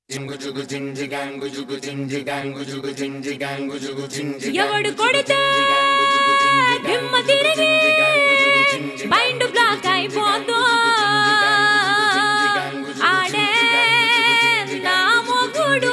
ఎవడు కొడితే దిమ్మ తిరిగి మైండ్ బ్లాక్ అయిపోతూ ఆడే నా మొగుడు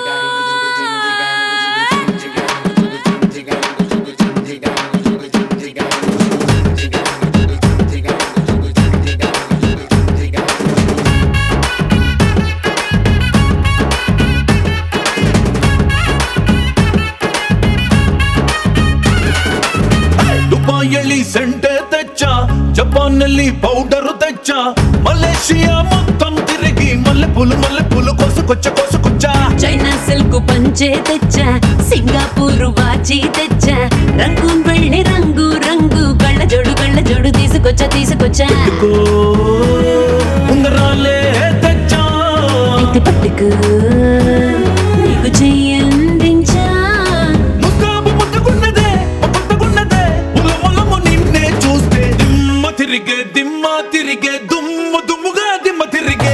ದುಬಾಯಲ್ಲಿ ಸೆಂಟೆ ತೆಚ್ಚ ಜಪಾನ್ನಲ್ಲಿ ಪೌಡರ್ ತೆಚ್ಚ ಮಲೇಷಿಯಾ మొత్తం తిరిగి మల్లెపూలు మల్లెపూలు కోసుకొచ్చ కోసుకొచ్చ చైనా సిల్క్ పంచే తెచ్చా సింగపూర్ వాచి తెచ్చా రంగూన్ వెళ్ళి రంగు రంగు కళ్ళ జోడు కళ్ళ జోడు తీసుకొచ్చా తీసుకొచ్చా కో ఉంగరాలే తెచ్చా ఇది పట్టుకు నీకు చెయ్యందించా ముస్తాబు ముట్టుకున్నదే ముట్టుకున్నదే ఉలములము నిన్నే చూస్తే దిమ్మ తిరిగే దిమ్మ తిరిగే దుమ్ము దుమ్ముగా దిమ్మ తిరిగే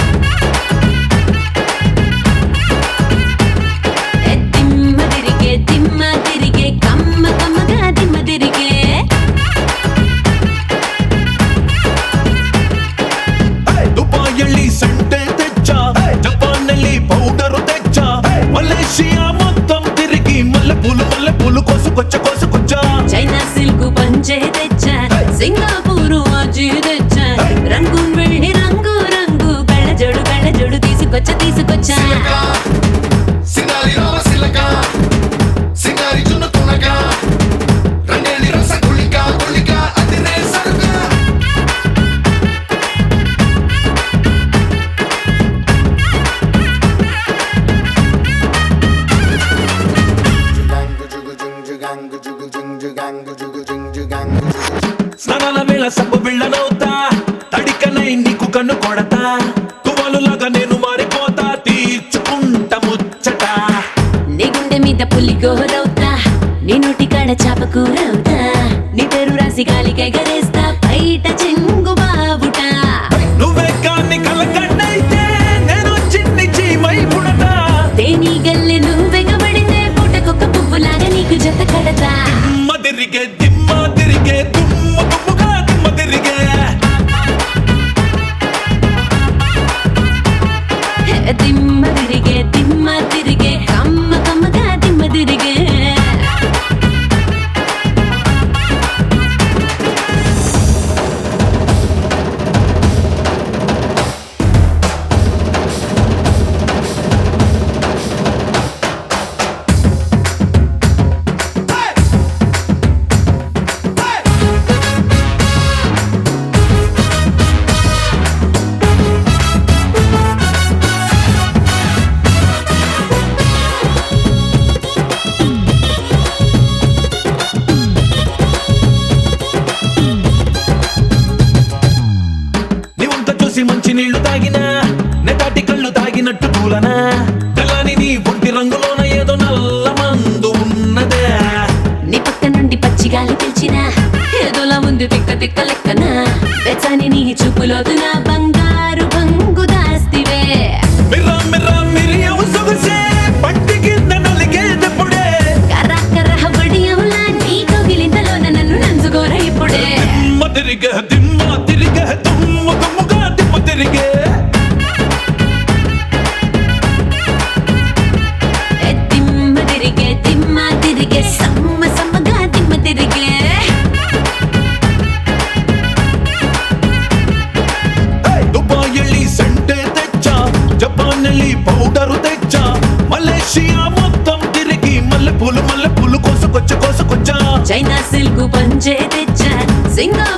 ఏ దిమ్మ తిరిగే దిమ్మ తిరిగే కమ్మ కమ్మగా దిమ్మ తిరిగే ದುಬಾಯಲ್ಲಿ ಸೆಂಟೆ ತೆಚ್ಚ ಜಪಾನ್ನಲ್ಲಿ పౌడర్ తెచ్చ మలేషియా మొత్తం తిరిగి మల్లెపూలు మల్లెపూలు కోసుకొచ్చ కోసుకొచ్చ చైనా సిల్క్ పంచే తెచ్చా సింగపూర్ వాచి తెచ్చా రంగూన్ వెళ్ళి రంగు రంగు కళ్ళ జోడు కళ్ళ జోడు తీసుకొచ్చా తీసుకొచ్చా సింగారి రామ సిలక సింగారి జున్న తునక రంగేలి రస గుళిక గుళిక అదిరే సరుక స్నానాల వేళ సబ్బు బిళ్ళనవుతా తడికనై నీకు కన్ను కొడతా తువాలులాగా నేను మారిపోతా తీర్చుకుంట ముచ్చట నీ గుండె మీద పులి గోరవుతా నీ నోటి కాడ చాప కూరవుతా నీ పేరు రాసి గాలికి ఎగరేస్తా బయట చెంగు బావుట నువ్వే కాన్ని కలకన్నైతే నేను చిన్ని చీమై పుడతా తేనీ గల్లె నువ్వెగబడితే పూటకొక్క పువ్వులాగా నీకు జత కడతా దిమ్మ తిరిగే దిమ్మ తిరిగే దుమ్మ దుమ్ముగా దిమ్మ తిరిగే హే, దిమ్మ తిరిగే దిమ్మ తిరిగే కమ్మ కమ్మగా దిమ్మ తిరిగే నీవంత చూసి మంచి నీళ్లు తాగినా నెటాటి కళ్ళు తాగినట్టు తూలనా తెల్లని నీ ఒంటి రంగులోన ఏదో నల్ల మందు ఉన్నదే నీ పక్క నుండి పచ్చి గాలి పిలిచినా ఏదోలా ఉంది తిక్క తిక్క లెక్కన వెచ్చని నీ చూపులోదున బంగారు బంగు దాస్తివే మిర్రా మిర్రా మిరియవు సొగసే పట్టి కింద నలిగేదెప్పుడే కర్ర కర్ర బడియంలా నీ కౌగిలింతలోన నన్ను నంచుకోర ఇప్పుడే దిమ్మ తిరిగే దిమ్మ తిరిగే దుమ్ము దుమ్ముగా దిమ్మ తిరిగే ఏ దిమ్మ తిరిగే దిమ్మ తిరిగే సమ్మ సమ్మగా దిమ్మ తిరిగే దుబాయಲ್ಲಿ ಸೆಂಟೆ ತೆಚ್ಚ ಜಪಾನ್ನಲ್ಲಿ పౌడర్ తెచ్చ మలేషియా మొత్తం తిరిగి మల్లెపూలు మల్లెపూలు కోసుకొచ్చ కోసుకొచ్చ చైనా సిల్క్ పంచే తెచ్చా సింగపూర్